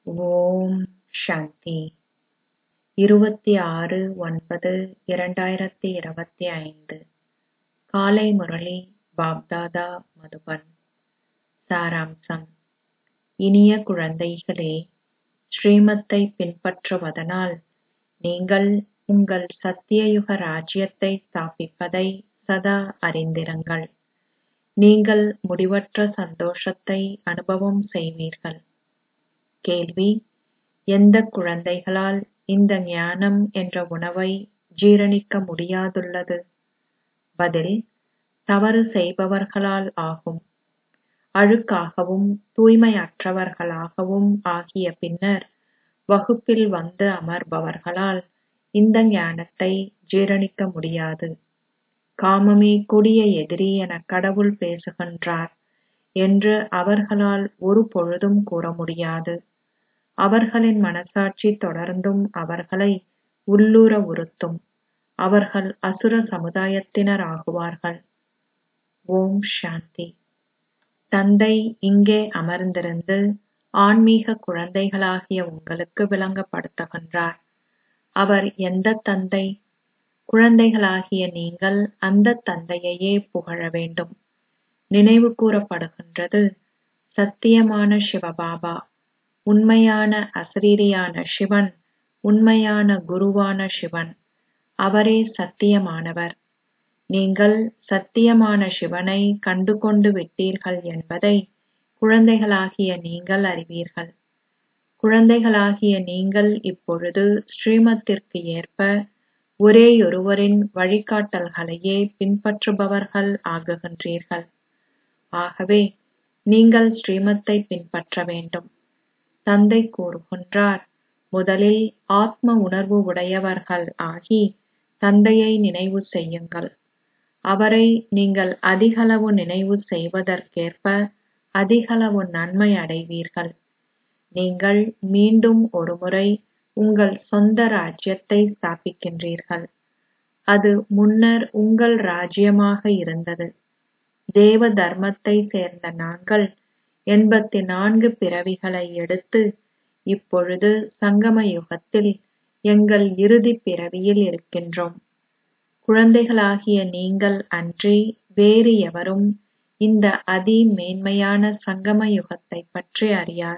ஓம் சாந்தி இருபத்தி ஆறு ஒன்பது இரண்டாயிரத்தி இருபத்தி ஐந்து காலை முரளி பாப்தாதா மதுபன் சாராம்சம் இனிய குழந்தைகளே ஸ்ரீமத்தை பின்பற்றுவதனால் நீங்கள் உங்கள் சத்தியயுக ராஜ்யத்தை ஸ்தாபிப்பதை சதா அறிந்திருங்கள் நீங்கள் முடிவற்ற சந்தோஷத்தை அனுபவம் செய்வீர்கள் கேள்வி எந்தக் குழந்தைகளால் இந்த ஞானம் என்ற உணவை ஜீரணிக்க முடியாதுள்ளது பதில் தவறு செய்பவர்களால் ஆகும் அழுக்காகவும் தூய்மையற்றவர்களாகவும் ஆகிய பின்னர் வகுப்பில் வந்து அமர்பவர்களால் இந்த ஞானத்தை ஜீரணிக்க முடியாது காமமே கொடிய எதிரி என கடவுள் பேசுகின்றார் என்று அவர்களால் ஒரு பொழுதும் கூற முடியாது அவர்களின் மனசாட்சி தொடர்ந்தும் அவர்களை உள்ளுர உறுத்தும் அவர்கள் அசுர சமுதாயத்தினர் ஆகுவார்கள் ஓம் சாந்தி தந்தை இங்கே அமர்ந்திருந்து ஆன்மீக குழந்தைகளாகிய உங்களுக்கு விளங்கப்படுத்துகின்றார் அவர் எந்த தந்தை குழந்தைகளாகிய நீங்கள் அந்த தந்தையையே புகழ வேண்டும் நினைவு கூறப்படுகின்றது சத்தியமான சிவபாபா உண்மையான அசரீரியான சிவன் உண்மையான குருவான சிவன் அவரே சத்தியமானவர் நீங்கள் சத்தியமான சிவனை கண்டுகொண்டு விட்டீர்கள் என்பதை குழந்தைகளாகிய நீங்கள் அறிவீர்கள் குழந்தைகளாகிய நீங்கள் இப்பொழுது ஸ்ரீமத்திற்கு ஏற்ப ஒரேயொருவரின் வழிகாட்டல்களையே பின்பற்றுபவர்கள் ஆகுகின்றீர்கள் ஆகவே நீங்கள் ஸ்ரீமத்தை பின்பற்ற வேண்டும் தந்தை கூறுகின்றார் முதலில் ஆத்ம உணர்வு உடையவர்கள் ஆகி தந்தையை நினைவு செய்யுங்கள் அவரை நீங்கள் அதிகளவு நினைவு செய்வதற்கேற்ப அதிகளவு நன்மை அடைவீர்கள் நீங்கள் மீண்டும் ஒருமுறை உங்கள் சொந்த ராஜ்யத்தை ஸ்தாபிக்கின்றீர்கள் அது முன்னர் உங்கள் ராஜ்யமாக இருந்தது தேவ தர்மத்தை சேர்ந்த நாங்கள் எண்பத்தி நான்கு பிறவிகளை எடுத்து இப்பொழுது சங்கம யுகத்தில் எங்கள் இறுதி பிறவியில் இருக்கின்றோம் குழந்தைகளாகிய நீங்கள் அன்றி வேறு எவரும் இந்த அதி மேன்மையான சங்கம யுகத்தை பற்றி அறியார்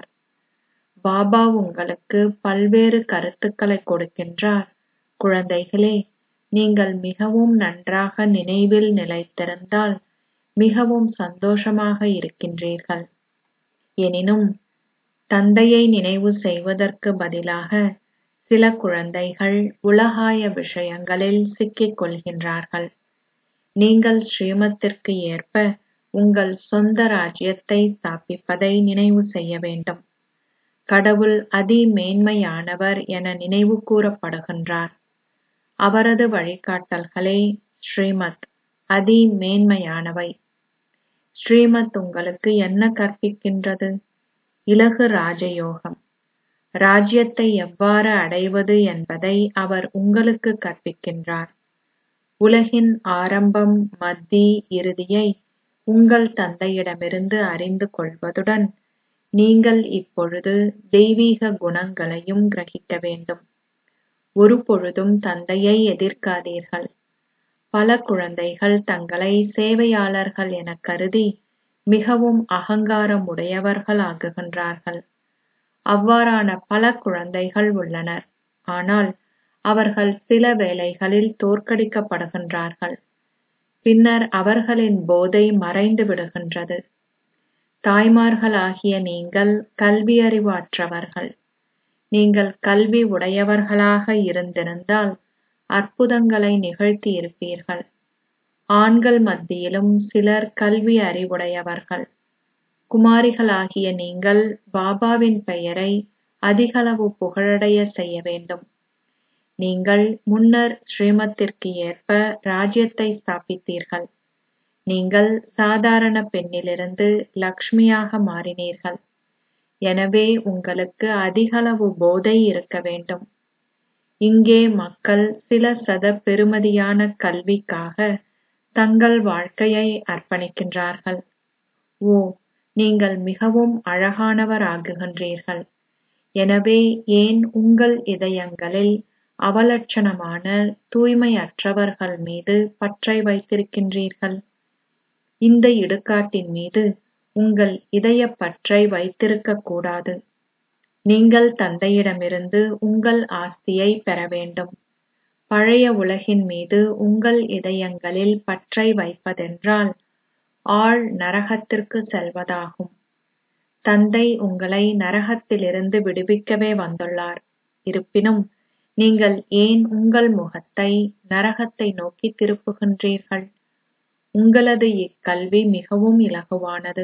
பாபா உங்களுக்கு பல்வேறு கருத்துக்களை கொடுக்கின்றார் குழந்தைகளே நீங்கள் மிகவும் நன்றாக நினைவில் நிலைத்திருந்தால் மிகவும் சந்தோஷமாக இருக்கின்றீர்கள் எனினும் தந்தையை நினைவு செய்வதற்கு பதிலாக சில குழந்தைகள் உலகாய விஷயங்களில் சிக்கிக் கொள்கின்றார்கள் நீங்கள் ஸ்ரீமத்திற்கு ஏற்ப உங்கள் சொந்த ராஜ்யத்தை ஸ்தாபிப்பதை நினைவு செய்ய வேண்டும் கடவுள் அதி மேன்மையானவர் என நினைவு கூறப்படுகின்றார் அவரது வழிகாட்டல்களே ஸ்ரீமத் அதி மேன்மையானவை ஸ்ரீமத் உங்களுக்கு என்ன கற்பிக்கின்றது இலகு ராஜயோகம் ராஜ்யத்தை எவ்வாறு அடைவது என்பதை அவர் உங்களுக்கு கற்பிக்கின்றார் உலகின் ஆரம்பம் மத்தி இறுதியை உங்கள் தந்தையிடமிருந்து அறிந்து கொள்வதுடன் நீங்கள் இப்பொழுது தெய்வீக குணங்களையும் கிரகிக்க வேண்டும் ஒரு பொழுதும் தந்தையை எதிர்க்காதீர்கள் பல குழந்தைகள் தங்களை சேவையாளர்கள் என கருதி மிகவும் அகங்காரம் உடையவர்கள் ஆகுகின்றார்கள் அவ்வாறான பல குழந்தைகள் உள்ளனர் ஆனால் அவர்கள் சில வேளைகளில் தோற்கடிக்கப்படுகின்றார்கள் பின்னர் அவர்களின் போதை மறைந்து விடுகின்றது தாய்மார்களாகிய நீங்கள் கல்வியறிவு அற்றவர்கள் நீங்கள் கல்வி உடையவர்களாக இருந்திருந்தால் அற்புதங்களை நிகழ்த்தி இருப்பீர்கள் ஆண்கள் மத்தியிலும் சிலர் கல்வி அறிவுடையவர்கள் குமாரிகளாகிய நீங்கள் பாபாவின் பெயரை அதிகளவு புகழடைய செய்ய வேண்டும் நீங்கள் முன்னர் ஸ்ரீமத்திற்கு ஏற்ப ராஜ்யத்தை ஸ்தாபித்தீர்கள் நீங்கள் சாதாரண பெண்ணிலிருந்து லக்ஷ்மியாக மாறினீர்கள் எனவே உங்களுக்கு அதிகளவு போதை இருக்க வேண்டும் இங்கே மக்கள் சில சத பெறுமதியான கல்விக்காக தங்கள் வாழ்க்கையை அர்ப்பணிக்கின்றார்கள் ஓ நீங்கள் மிகவும் அழகானவர் ஆகுகின்றீர்கள் எனவே ஏன் உங்கள் இதயங்களில் அவலட்சணமான தூய்மையற்றவர்கள் மீது பற்றை வைத்திருக்கின்றீர்கள் இந்த இடுகாட்டின் மீது உங்கள் இதயப் பற்றை வைத்திருக்கக் கூடாது நீங்கள் தந்தையிடமிருந்து உங்கள் ஆஸ்தியை பெற வேண்டும் பழைய உலகின் மீது உங்கள் இதயங்களில் பற்றை வைப்பதென்றால் ஆழ் நரகத்திற்கு செல்வதாகும் தந்தை உங்களை நரகத்திலிருந்து விடுவிக்கவே வந்துள்ளார் இருப்பினும் நீங்கள் ஏன் உங்கள் முகத்தை நரகத்தை நோக்கி திருப்புகின்றீர்கள் உங்களது இக்கல்வி மிகவும் இலகுவானது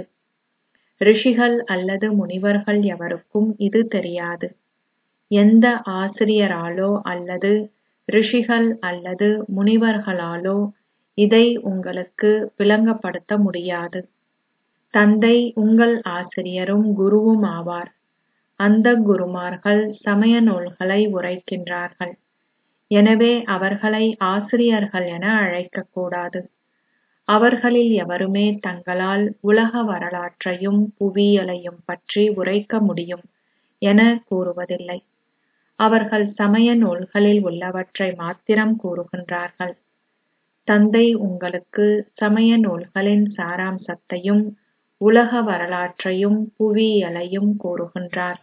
ரிஷிகள் அல்லது முனிவர்கள் எவருக்கும் இது தெரியாது எந்த ஆசிரியராலோ அல்லது ரிஷிகள் அல்லது முனிவர்களாலோ இதை உங்களுக்கு விளங்கப்படுத்த முடியாது தந்தை உங்கள் ஆசிரியரும் குருவும் ஆவார் அந்த குருமார்கள் சமய நூல்களை உரைக்கின்றார்கள் எனவே அவர்களை ஆசிரியர்கள் என அழைக்கக்கூடாது அவர்களில் எவருமே தங்களால் உலக வரலாற்றையும் புவியியலையும் பற்றி உரைக்க முடியும் என கூறுவதில்லை அவர்கள் சமய நூல்களில் உள்ளவற்றை மாத்திரம் கூறுகின்றார்கள் தந்தை உங்களுக்கு சமய நூல்களின் சாராம்சத்தையும் உலக வரலாற்றையும் புவியியலையும் கூறுகின்றார்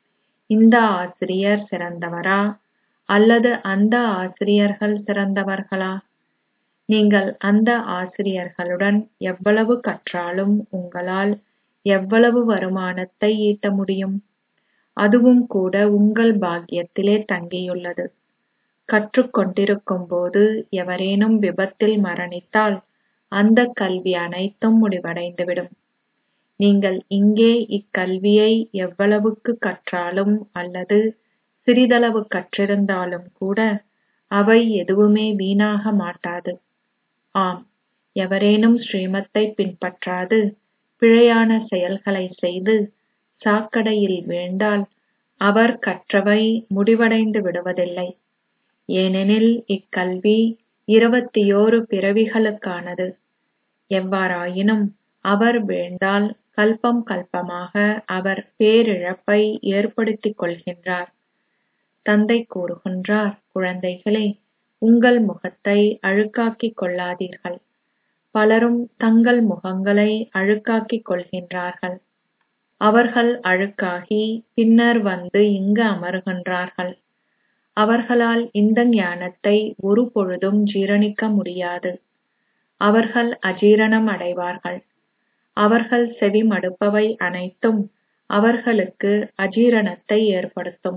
இந்த ஆசிரியர் சிறந்தவரா அல்லது அந்த ஆசிரியர்கள் சிறந்தவர்களா நீங்கள் அந்த ஆசிரியர்களுடன் எவ்வளவு கற்றாலும் உங்களால் எவ்வளவு வருமானத்தை ஈட்ட முடியும் அதுவும் கூட உங்கள் பாக்கியத்திலே தங்கியுள்ளது கற்றுக் கொண்டிருக்கும் போது எவரேனும் விபத்தில் மரணித்தால் அந்த கல்வி அனைத்தும் முடிவடைந்துவிடும் நீங்கள் இங்கே இக்கல்வியை எவ்வளவுக்கு கற்றாலும் அல்லது சிறிதளவு கற்றிருந்தாலும் கூட அவை எதுவுமே வீணாக மாட்டாது ஆம் எவரேனும் ஸ்ரீமத்தை பின்பற்றாது பிழையான செயல்களை செய்து சாக்கடையில் வீழ்ந்தால் அவர் கற்றவை முடிவடைந்து விடுவதில்லை ஏனெனில் இக்கல்வி இருபத்தியோரு பிறவிகளுக்கானது எவ்வாறாயினும் அவர் வீழ்ந்தால் கல்பம் கல்பமாக அவர் பேரிழப்பை ஏற்படுத்திக் கொள்கின்றார் தந்தை கூறுகின்றார் குழந்தைகளே உங்கள் முகத்தை அழுக்காக்கிக் கொள்ளாதீர்கள் பலரும் தங்கள் முகங்களை அழுக்காக்கிக் கொள்கின்றார்கள் அவர்கள் அழுக்காகி பின்னர் வந்து இங்கு அமருகின்றார்கள் அவர்களால் இந்த ஞானத்தை ஒரு பொழுதும் ஜீரணிக்க முடியாது அவர்கள் அஜீரணம் அடைவார்கள் அவர்கள் செவிமடுப்பவை அனைத்தும் அவர்களுக்கு அஜீரணத்தை ஏற்படுத்தும்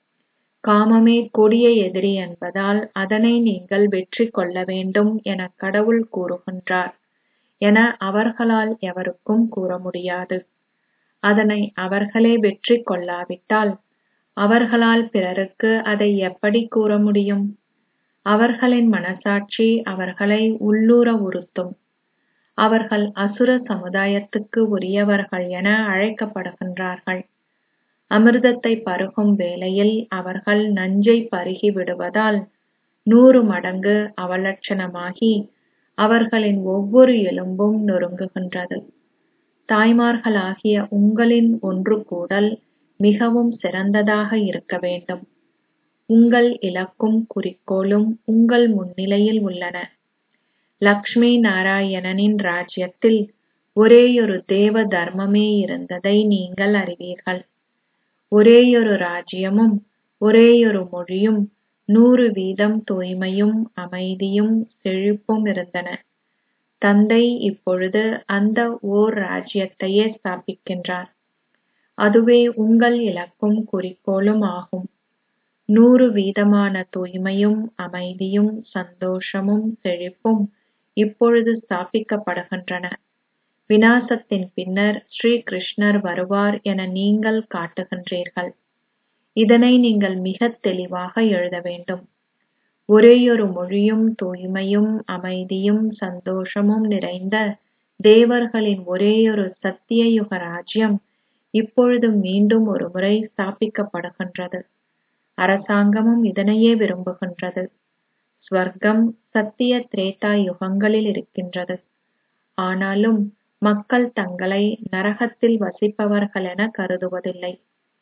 காமமே கொடிய எதிரி என்பதால் அதனை நீங்கள் வெற்றி கொள்ள வேண்டும் என கடவுள் கூறுகின்றார் என அவர்களால் எவருக்கும் கூற முடியாது அதனை அவர்களே வெற்றி கொள்ளாவிட்டால் அவர்களால் பிறருக்கு அதை எப்படி கூற முடியும் அவர்களின் மனசாட்சி அவர்களை உள்ளூர உறுத்தும் அவர்கள் அசுர சமுதாயத்துக்கு உரியவர்கள் என அழைக்கப்படுகின்றார்கள் அமிர்தத்தை பருகும் வேளையில் அவர்கள் நஞ்சை பருகி விடுவதால் நூறு மடங்கு அவலட்சணமாகி அவர்களின் ஒவ்வொரு எலும்பும் நொறுங்குகின்றது தாய்மார்களாகிய உங்களின் ஒன்று கூடல் மிகவும் சிறந்ததாக இருக்க வேண்டும் உங்கள் இலக்கும் குறிக்கோளும் உங்கள் முன்னிலையில் உள்ளன லக்ஷ்மி நாராயணனின் ராஜ்யத்தில் ஒரேயொரு தேவ தர்மமே இருந்ததை நீங்கள் அறிவீர்கள் ஒரேயொரு ராஜ்யமும் ஒரேயொரு மொழியும் நூறு வீதம் தூய்மையும் அமைதியும் செழிப்பும் இருந்தன தந்தை இப்பொழுது அந்த ஓர் ராஜ்யத்தையே ஸ்தாபிக்கின்றார் அதுவே உங்கள் இலக்கும் குறிக்கோளும் ஆகும் நூறு வீதமான தூய்மையும் அமைதியும் சந்தோஷமும் செழிப்பும் இப்பொழுது ஸ்தாபிக்கப்படுகின்றன விநாசத்தின் பின்னர் ஸ்ரீ கிருஷ்ணர் வருவார் என நீங்கள் காட்டுகின்றீர்கள் இதனை நீங்கள் மிகத் தெளிவாக எழுத வேண்டும் ஒரேயொரு மொழியும் தூய்மையும் அமைதியும் சந்தோஷமும் நிறைந்த தேவர்களின் ஒரேயொரு சத்தியயுக ராஜ்யம் இப்பொழுது மீண்டும் ஒருமுறை ஸ்தாபிக்கப்படுகின்றது அரசாங்கமும் இதனையே விரும்புகின்றது ஸ்வர்க்கம் சத்திய திரேதா யுகங்களில் இருக்கின்றது ஆனாலும் மக்கள் தங்களை நரகத்தில் வசிப்பவர்கள் என கருதுவதில்லை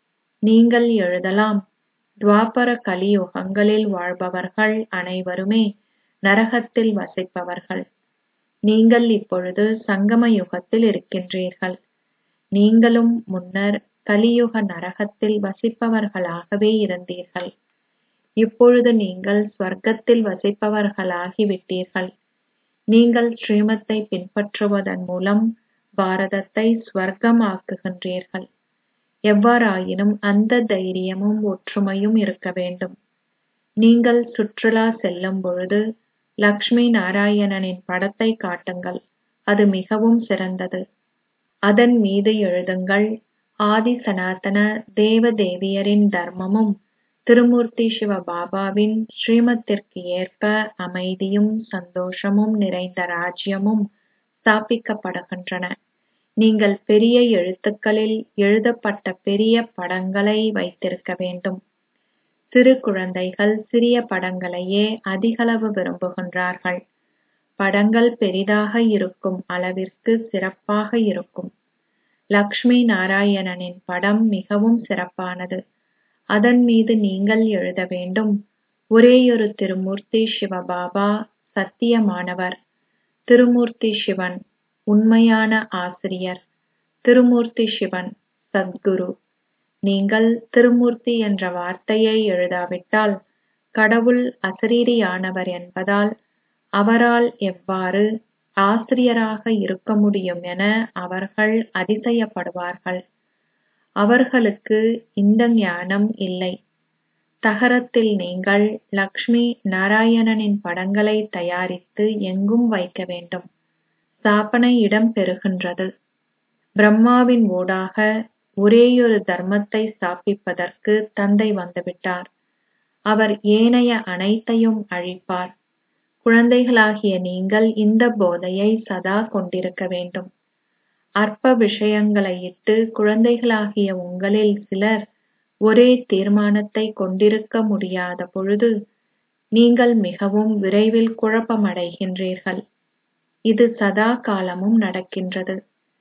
நீங்கள் எழுதலாம் துவாபர கலியுகங்களில் வாழ்பவர்கள் அனைவருமே நரகத்தில் வசிப்பவர்கள் நீங்கள் இப்பொழுது சங்கம யுகத்தில் இருக்கின்றீர்கள் நீங்களும் முன்னர் கலியுக நரகத்தில் வசிப்பவர்களாகவே இருந்தீர்கள் இப்பொழுது நீங்கள் ஸ்வர்க்கத்தில் வசிப்பவர்களாகி விட்டீர்கள் நீங்கள் ஸ்ரீமத்தை பின்பற்றுவதன் மூலம் பாரதத்தை ஸ்வர்க்கம் ஆக்குகின்றீர்கள் எவ்வாறாயினும் அந்த தைரியமும் ஒற்றுமையும் இருக்க வேண்டும் நீங்கள் சுற்றுலா செல்லும் பொழுது லக்ஷ்மி நாராயணனின் படத்தை காட்டுங்கள் அது மிகவும் சிறந்தது அதன் மீது எழுதுங்கள் ஆதி சனாதன தேவ தேவியரின் தர்மமும் திருமூர்த்தி சிவ பாபாவின் ஸ்ரீமத்திற்கு ஏற்ப அமைதியும் சந்தோஷமும் நிறைந்த ராஜ்யமும் ஸ்தாபிக்கப்படுகின்றன நீங்கள் பெரிய எழுத்துக்களில் எழுதப்பட்ட பெரிய படங்களை வைத்திருக்க வேண்டும் சிறு குழந்தைகள் சிறிய படங்களையே அதிகளவு விரும்புகின்றார்கள் படங்கள் பெரிதாக இருக்கும் அளவிற்கு சிறப்பாக இருக்கும் லக்ஷ்மி நாராயணனின் படம் மிகவும் சிறப்பானது அதன் மீது நீங்கள் எழுத வேண்டும் ஒரேயொரு திருமூர்த்தி சிவபாபா சத்தியமானவர் திருமூர்த்தி சிவன் உண்மையான ஆசிரியர் திருமூர்த்தி சிவன் சத்குரு நீங்கள் திருமூர்த்தி என்ற வார்த்தையை எழுதாவிட்டால் கடவுள் அசரீரியானவர் என்பதால் அவரால் எவ்வாறு ஆசிரியராக இருக்க முடியும் என அவர்கள் அதிசயப்படுவார்கள் அவர்களுக்கு இந்த ஞானம் இல்லை தகரத்தில் நீங்கள் லக்ஷ்மி நாராயணனின் படங்களை தயாரித்து எங்கும் வைக்க வேண்டும் ஸ்தாபனை இடம் பெறுகின்றது பிரம்மாவின் ஊடாக ஒரேயொரு தர்மத்தை ஸ்தாபிப்பதற்கு தந்தை வந்துவிட்டார் அவர் ஏனைய அனைத்தையும் அழிப்பார் குழந்தைகளாகிய நீங்கள் இந்த போதையை சதா கொண்டிருக்க வேண்டும் அற்ப விஷயங்களை இட்டு குழந்தைகளாகிய உங்களில் சிலர் ஒரே தீர்மானத்தை கொண்டிருக்க முடியாத பொழுது நீங்கள் மிகவும் விரைவில் குழப்பமடைகின்றீர்கள் இது சதா காலமும் நடக்கின்றது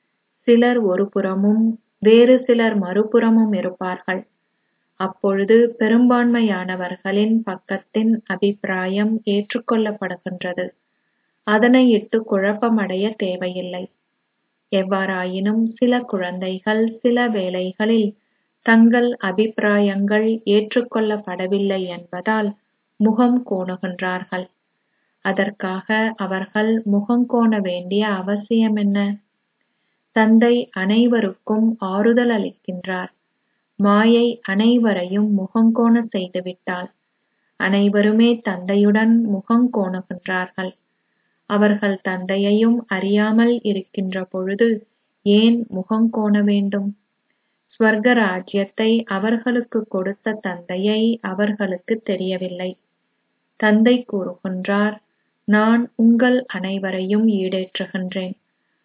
சிலர் ஒரு புறமும் வேறு சிலர் மறுபுறமும் இருப்பார்கள் அப்பொழுது பெரும்பான்மையானவர்களின் பக்கத்தின் அபிப்பிராயம் ஏற்றுக்கொள்ளப்படுகின்றது அதனை இட்டு குழப்பமடைய தேவையில்லை எவ்வாறாயினும் சில குழந்தைகள் சில வேளைகளில் தங்கள் அபிப்பிராயங்கள் ஏற்றுக்கொள்ளப்படவில்லை என்பதால் முகம் கோணுகின்றார்கள் அதற்காக அவர்கள் முகங்கோண வேண்டிய அவசியமென்ன தந்தை அனைவருக்கும் ஆறுதல் அளிக்கின்றார் மாயை அனைவரையும் முகங்கோண செய்துவிட்டாள் அனைவருமே தந்தையுடன் முகங்கோணுகின்றார்கள் அவர்கள் தந்தையையும் அறியாமல் இருக்கின்ற பொழுது ஏன் முகங்கோண வேண்டும் ஸ்வர்க ராஜ்யத்தை அவர்களுக்கு கொடுத்த தந்தையை அவர்களுக்கு தெரியவில்லை தந்தை கூறுகின்றார் நான் உங்கள் அனைவரையும் ஈடேற்றுகின்றேன்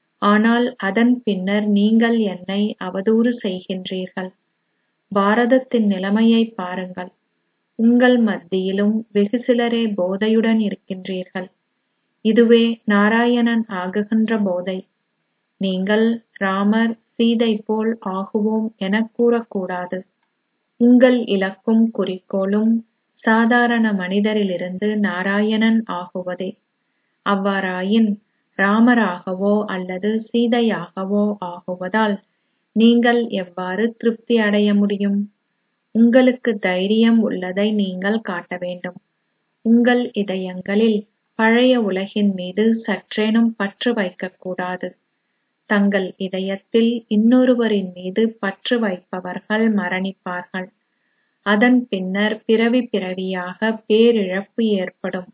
ஆனால் அதன் பின்னர் நீங்கள் என்னை அவதூறு செய்கின்றீர்கள் பாரதத்தின் நிலைமையை பாருங்கள் உங்கள் மத்தியிலும் வெகு சிலரே போதையுடன் இருக்கின்றீர்கள் இதுவே நாராயணன் ஆகுகின்ற போதை நீங்கள் ராமர் சீதை போல் ஆகுவோம் எனக் கூறக்கூடாது உங்கள் இலக்கும் குறிக்கோளும் சாதாரண மனிதரிலிருந்து நாராயணன் ஆகுவதே அவ்வாறாயின் ராமராகவோ அல்லது சீதையாகவோ ஆகுவதால் நீங்கள் எவ்வாறு திருப்தி அடைய முடியும் உங்களுக்கு தைரியம் உள்ளதை நீங்கள் காட்ட வேண்டும் உங்கள் இதயங்களில் பழைய உலகின் மீது சற்றேனும் பற்று வைக்கக்கூடாது தங்கள் இதயத்தில் இன்னொருவரின் மீது பற்று வைப்பவர்கள் மரணிப்பார்கள் அதன் பின்னர் பிறவி பிறவியாக பேரிழப்பு ஏற்படும்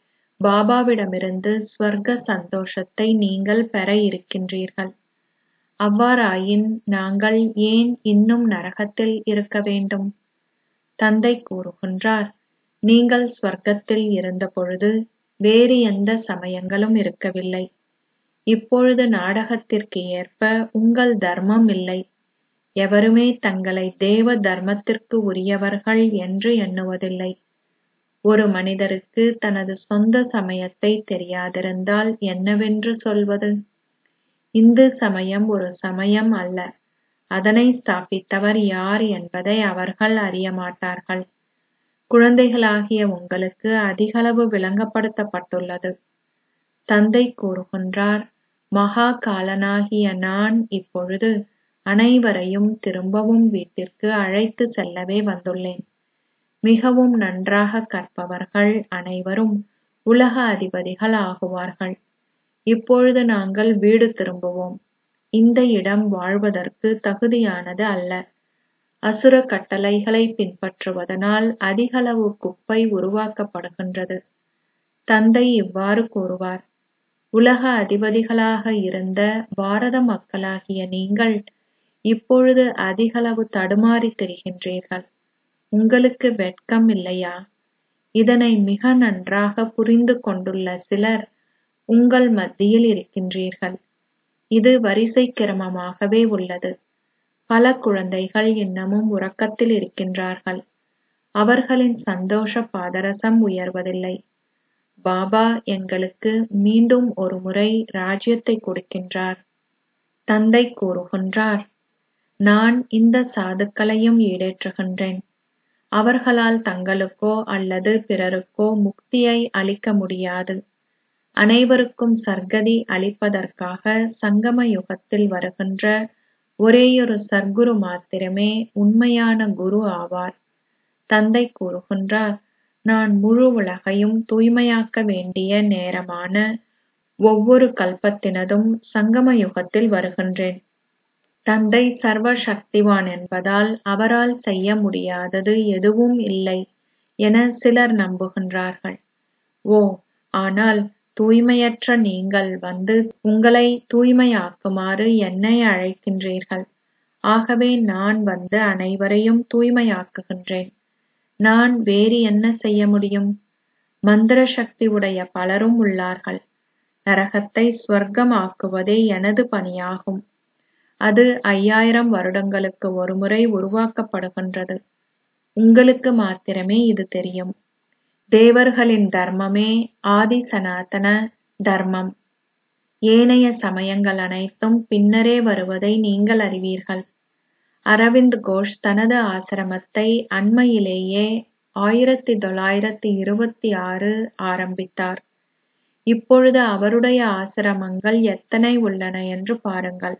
பாபாவிடமிருந்து ஸ்வர்க சந்தோஷத்தை நீங்கள் பெற இருக்கின்றீர்கள் அவ்வாறாயின் நாங்கள் ஏன் இன்னும் நரகத்தில் இருக்க வேண்டும் தந்தை கூறுகின்றார் நீங்கள் ஸ்வர்க்கத்தில் இருந்தபொழுது வேறு எந்த சமயங்களும் இருக்கவில்லை இப்பொழுது நாடகத்திற்கு ஏற்ப உங்கள் தர்மம் இல்லை எவருமே தங்களை தேவ தர்மத்திற்கு உரியவர்கள் என்று எண்ணுவதில்லை ஒரு மனிதருக்கு தனது சொந்த சமயத்தை தெரியாதிருந்தால் என்னவென்று சொல்வது இந்து சமயம் ஒரு சமயம் அல்ல அதனை ஸ்தாபித்தவர் யார் என்பதை அவர்கள் அறியமாட்டார்கள் குழந்தைகளாகிய உங்களுக்கு அதிகளவு விளங்கப்படுத்தப்பட்டுள்ளது தந்தை கூறுகின்றார் மகா காலனாகிய நான் இப்பொழுது அனைவரையும் திரும்பவும் வீட்டிற்கு அழைத்து செல்லவே வந்துள்ளேன் மிகவும் நன்றாக கற்பவர்கள் அனைவரும் உலக அதிபதிகள் ஆகுவார்கள் இப்பொழுது நாங்கள் வீடு திரும்புவோம் இந்த இடம் வாழ்வதற்கு தகுதியானது அல்ல அசுர கட்டளைகளை பின்பற்றுவதனால் அதிகளவு குப்பை உருவாக்கப்படுகின்றது தந்தை இவ்வாறு கூறுவார் உலக அதிபதிகளாக இருந்த பாரத மக்களாகிய நீங்கள் இப்பொழுது அதிகளவு தடுமாறித் திரிகின்றீர்கள் உங்களுக்கு வெட்கம் இல்லையா இதனை மிக நன்றாக புரிந்து கொண்டுள்ள சிலர் உங்கள் மத்தியில் இருக்கின்றீர்கள் இது வரிசை கிரமமாகவே உள்ளது பல குழந்தைகள் இன்னமும் உறக்கத்தில் இருக்கின்றார்கள் அவர்களின் சந்தோஷ பாதரசம் உயர்வதில்லை பாபா எங்களுக்கு மீண்டும் ஒரு முறை ராஜ்யத்தை கொடுக்கின்றார் தந்தை கூறுகின்றார் நான் இந்த சாதுக்களையும் ஈடேற்றுகின்றேன் அவர்களால் தங்களுக்கோ அல்லது பிறருக்கோ முக்தியை அளிக்க முடியாது அனைவருக்கும் சர்க்கதி அளிப்பதற்காக சங்கம யுகத்தில் வருகின்ற ஒரேயொரு சர்க்குரு மாத்திரமே உண்மையான குரு ஆவார் தந்தை கூறுகின்றார் நான் முழு உலகையும் தூய்மையாக்க வேண்டிய நேரமான ஒவ்வொரு கல்பத்தினதும் சங்கம யுகத்தில் வருகின்றேன் தந்தை சர்வ சக்திவான் என்பதால் அவரால் செய்ய முடியாதது எதுவும் இல்லை என சிலர் நம்புகின்றார்கள் ஓ ஆனால் தூய்மையற்ற நீங்கள் வந்து உங்களை தூய்மையாக்குமாறு என்னை அழைக்கின்றீர்கள் ஆகவே நான் வந்து அனைவரையும் தூய்மையாக்குகின்றேன் நான் வேறு என்ன செய்ய முடியும் மந்திர சக்தி உடைய பலரும் உள்ளார்கள் நரகத்தை ஸ்வர்க்கம் ஆக்குவதே எனது பணியாகும் அது ஐயாயிரம் வருடங்களுக்கு ஒருமுறை உருவாக்கப்படுகின்றது உங்களுக்கு மாத்திரமே இது தெரியும் தேவர்களின் தர்மமே ஆதி சனாதன தர்மம் ஏனைய சமயங்கள் அனைத்தும் பின்னரே வருவதை நீங்கள் அறிவீர்கள் அரவிந்த் கோஷ் தனது ஆசிரமத்தை அண்மையிலேயே ஆயிரத்தி தொள்ளாயிரத்தி இருபத்தி ஆறு ஆரம்பித்தார் இப்பொழுது அவருடைய ஆசிரமங்கள் எத்தனை உள்ளன என்று பாருங்கள்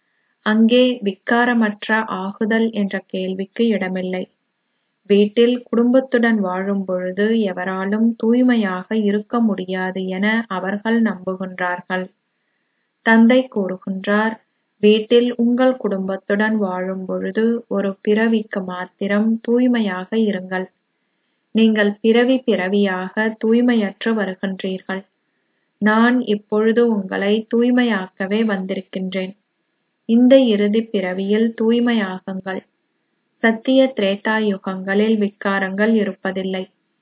அங்கே விக்காரமற்ற ஆகுதல் என்ற கேள்விக்கு இடமில்லை வீட்டில் குடும்பத்துடன் வாழும் பொழுது எவராலும் தூய்மையாக இருக்க முடியாது என அவர்கள் நம்புகின்றார்கள் தந்தை கூறுகின்றார் வீட்டில் உங்கள் குடும்பத்துடன் வாழும் பொழுது ஒரு பிறவிக்கு மாத்திரம் தூய்மையாக இருங்கள் நீங்கள் பிறவி பிறவியாக தூய்மையற்று வருகின்றீர்கள் நான் இப்பொழுது உங்களை தூய்மையாக்கவே வந்திருக்கின்றேன் இந்த இறுதி பிறவியில் தூய்மையாகுங்கள் சத்திய திரேதா யுகங்களில் விக்காரங்கள் இருப்பதில்லை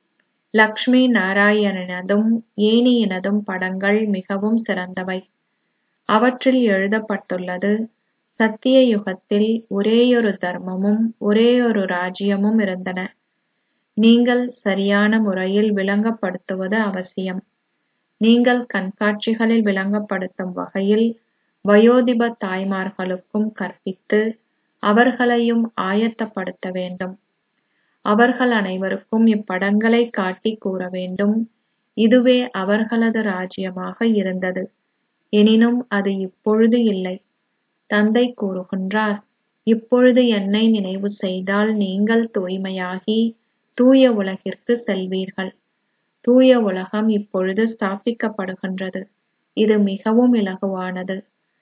லக்ஷ்மி நாராயணனதும் ஏனியினதும் படங்கள் மிகவும் சிறந்தவை அவற்றில் எழுதப்பட்டுள்ளது சத்திய யுகத்தில் ஒரேயொரு தர்மமும் ஒரேயொரு ராஜ்யமும் இருந்தன நீங்கள் சரியான முறையில் விளங்கப்படுத்துவது அவசியம் நீங்கள் கண்காட்சிகளில் விளங்கப்படுத்தும் வகையில் வயோதிப தாய்மார்களுக்கும் கற்பித்து அவர்களையும் ஆயத்தப்படுத்த வேண்டும் அவர்கள் அனைவருக்கும் இப்படங்களை காட்டி கூற வேண்டும் இதுவே அவர்களது ராஜ்யமாக இருந்தது எனினும் அது இப்பொழுது இல்லை தந்தை கூறுகின்றார் இப்பொழுது என்னை நினைவு செய்தால் நீங்கள் தூய்மையாகி தூய உலகிற்கு செல்வீர்கள் தூய உலகம் இப்பொழுது ஸ்தாபிக்கப்படுகின்றது இது மிகவும் இலகுவானது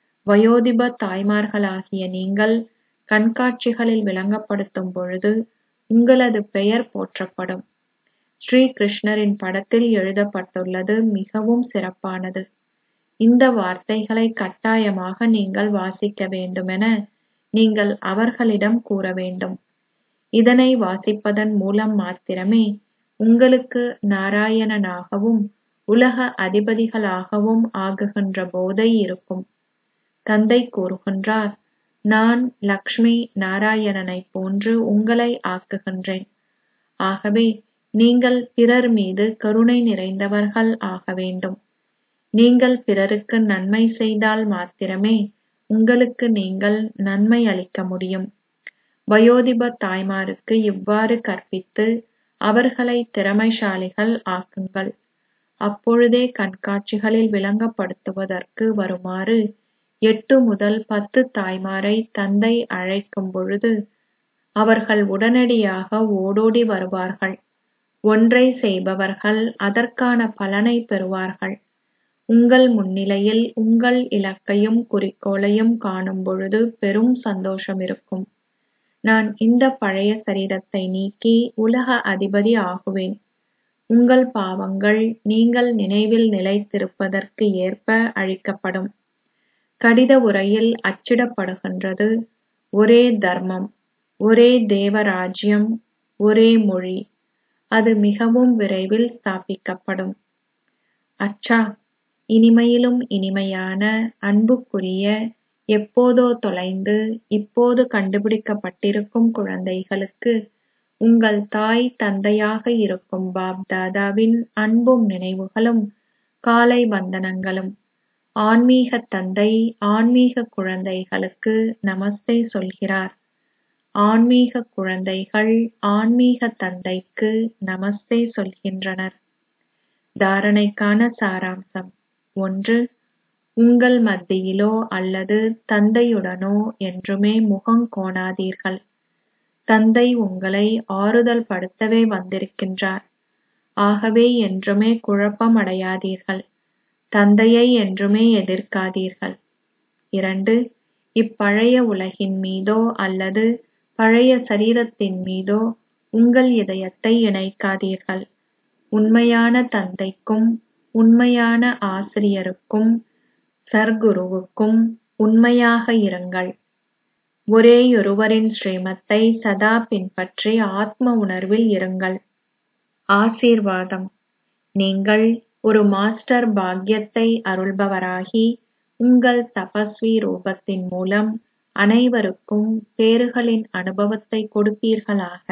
வயோதிப தாய்மார்களாகிய நீங்கள் கண்காட்சிகளில் விளங்கப்படுத்தும் பொழுது உங்களது பெயர் போற்றப்படும் ஸ்ரீ கிருஷ்ணரின் படத்தில் எழுதப்பட்டுள்ளது மிகவும் சிறப்பானது இந்த வார்த்தைகளை கட்டாயமாக நீங்கள் வாசிக்க வேண்டுமென நீங்கள் அவர்களிடம் கூற வேண்டும் இதனை வாசிப்பதன் மூலம் மாத்திரமே உங்களுக்கு நாராயணனாகவும் உலக அதிபதிகளாகவும் ஆகுகின்ற போதை இருக்கும் தந்தை கூறுகின்றார் நான் லக்ஷ்மி நாராயணனைப் போன்று உங்களை ஆக்குகின்றேன் ஆகவே நீங்கள் பிறர் மீது கருணை நிறைந்தவர்கள் ஆக வேண்டும் நீங்கள் பிறருக்கு நன்மை செய்தால் மாத்திரமே உங்களுக்கு நீங்கள் நன்மை அளிக்க முடியும் வயோதிப தாய்மாருக்கு இவ்வாறு கற்பித்து அவர்களை திறமைசாலிகள் ஆக்குங்கள் அப்பொழுதே கண்காட்சிகளில் விளங்கப்படுத்துவதற்கு வருமாறு எட்டு முதல் பத்து தாய்மாரை தந்தை அழைக்கும் பொழுது அவர்கள் உடனடியாக ஓடோடி வருவார்கள் ஒன்றை செய்பவர்கள் அதற்கான பலனை பெறுவார்கள் உங்கள் முன்னிலையில் உங்கள் இலக்கையும் குறிக்கோளையும் காணும் பொழுது பெரும் சந்தோஷம் இருக்கும் நான் இந்த பழைய சரீரத்தை நீக்கி உலக அதிபதி ஆகுவேன் உங்கள் பாவங்கள் நீங்கள் நினைவில் நிலைத்திருப்பதற்கு ஏற்ப அழிக்கப்படும் கடித உரையில் அச்சிடப்படுகின்றது ஒரே தர்மம் ஒரே தேவராஜ்யம் ஒரே மொழி அது மிகவும் விரைவில் ஸ்தாபிக்கப்படும் அச்சா இனிமையிலும் இனிமையான அன்புக்குரிய எப்போதோ தொலைந்து இப்போது கண்டுபிடிக்கப்பட்டிருக்கும் குழந்தைகளுக்கு உங்கள் தாய் தந்தையாக இருக்கும் பாப் தாதாவின் அன்பும் நினைவுகளும் காலை வந்தனங்களும் ஆன்மீக தந்தை ஆன்மீக குழந்தைகளுக்கு நமஸ்தே சொல்கிறார் ஆன்மீக குழந்தைகள் ஆன்மீக தந்தைக்கு நமஸ்தே சொல்கின்றனர் தாரணைக்கான சாராம்சம் ஒன்று உங்கள் மத்தியிலோ அல்லது தந்தையுடனோ என்றுமே முகம் கோணாதீர்கள் தந்தை உங்களை ஆறுதல் படுத்தவே வந்திருக்கின்றார் ஆகவே என்றுமே குழப்பம் அடையாதீர்கள் தந்தையை என்றுமே எதிர்க்காதீர்கள் இரண்டு இப்பழைய உலகின் மீதோ அல்லது பழைய சரீரத்தின் மீதோ உங்கள் இதயத்தை இணைக்காதீர்கள் உண்மையான தந்தைக்கும் உண்மையான ஆசிரியருக்கும் சர்க்குருவுக்கும் உண்மையாக இருங்கள் ஒரேயொருவரின் ஸ்ரீமத்தை சதா பின்பற்றி ஆத்ம உணர்வில் இருங்கள் ஆசீர்வாதம் நீங்கள் ஒரு மாஸ்டர் பாக்கியத்தை அருள்பவராகி உங்கள் தபஸ்வி ரூபத்தின் மூலம் அனைவருக்கும் பேறுகளின் அனுபவத்தை கொடுப்பீர்களாக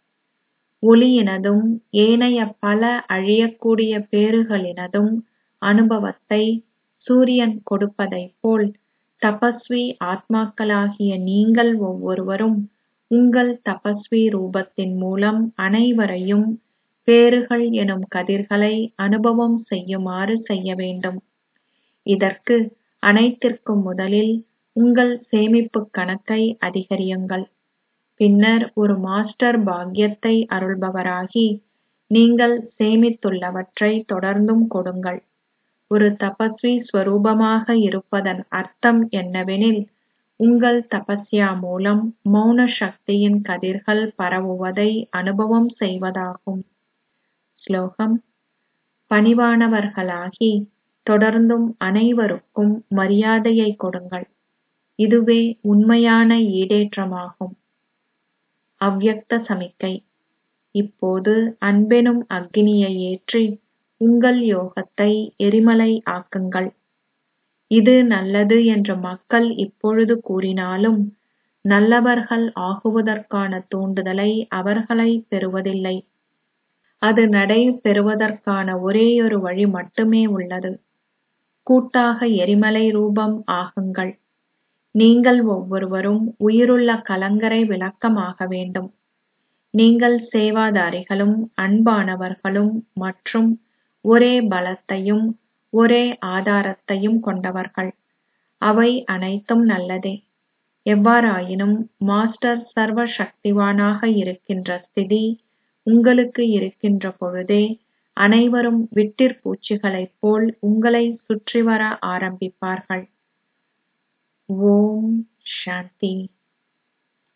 ஒளியினதும் ஏனைய பல அழியக்கூடிய பேறுகளினதும் அனுபவத்தை சூரியன் கொடுப்பதைப் போல் தபஸ்வி ஆத்மாக்களாகிய நீங்கள் ஒவ்வொருவரும் உங்கள் தபஸ்வி ரூபத்தின் மூலம் அனைவரையும் பேறுகள் எனும் கதிர்களை அனுபவம் செய்யுமாறு செய்ய வேண்டும் இதற்கு அனைத்திற்கும் முதலில் உங்கள் சேமிப்புக் கணக்கை அதிகரியுங்கள் பின்னர் ஒரு மாஸ்டர் பாக்கியத்தை அருள்பவராகி நீங்கள் சேமித்துள்ளவற்றை தொடர்ந்தும் கொடுங்கள் ஒரு தபஸ்வி ஸ்வரூபமாக இருப்பதன் அர்த்தம் என்னவெனில் உங்கள் தபஸ்யா மூலம் மௌன சக்தியின் கதிர்கள் பரவுவதை அனுபவம் செய்வதாகும் ஸ்லோகம் பணிவானவர்களாகி தொடர்ந்தும் அனைவருக்கும் மரியாதையை கொடுங்கள் இதுவே உண்மையான ஈடேற்றமாகும் அவ்யக்த சமிக்கை இப்போது அன்பெனும் அக்கினியை ஏற்றி உங்கள் யோகத்தை எரிமலை ஆக்குங்கள் இது நல்லது என்று மக்கள் இப்பொழுது கூறினாலும் நல்லவர்கள் ஆகுவதற்கான தூண்டுதலை அவர்களை பெறுவதில்லை அது நடைபெறுவதற்கான ஒரேயொரு வழி மட்டுமே உள்ளது கூட்டாக எரிமலை ரூபம் ஆகுங்கள் நீங்கள் ஒவ்வொருவரும் உயிருள்ள கலங்கரை விளக்கமாக வேண்டும் நீங்கள் சேவாதாரிகளும் அன்பானவர்களும் மற்றும் ஒரே பலத்தையும் ஒரே ஆதாரத்தையும் கொண்டவர்கள் அவை அனைத்தும் நல்லதே எவ்வாறாயினும் மாஸ்டர் சர்வ சக்திவானாக இருக்கின்ற ஸ்திதி உங்களுக்கு இருக்கின்ற பொழுதே அனைவரும் விட்டிற்பூச்சிகளைப் போல் உங்களை சுற்றி வர ஆரம்பிப்பார்கள் ஓம் சாந்தி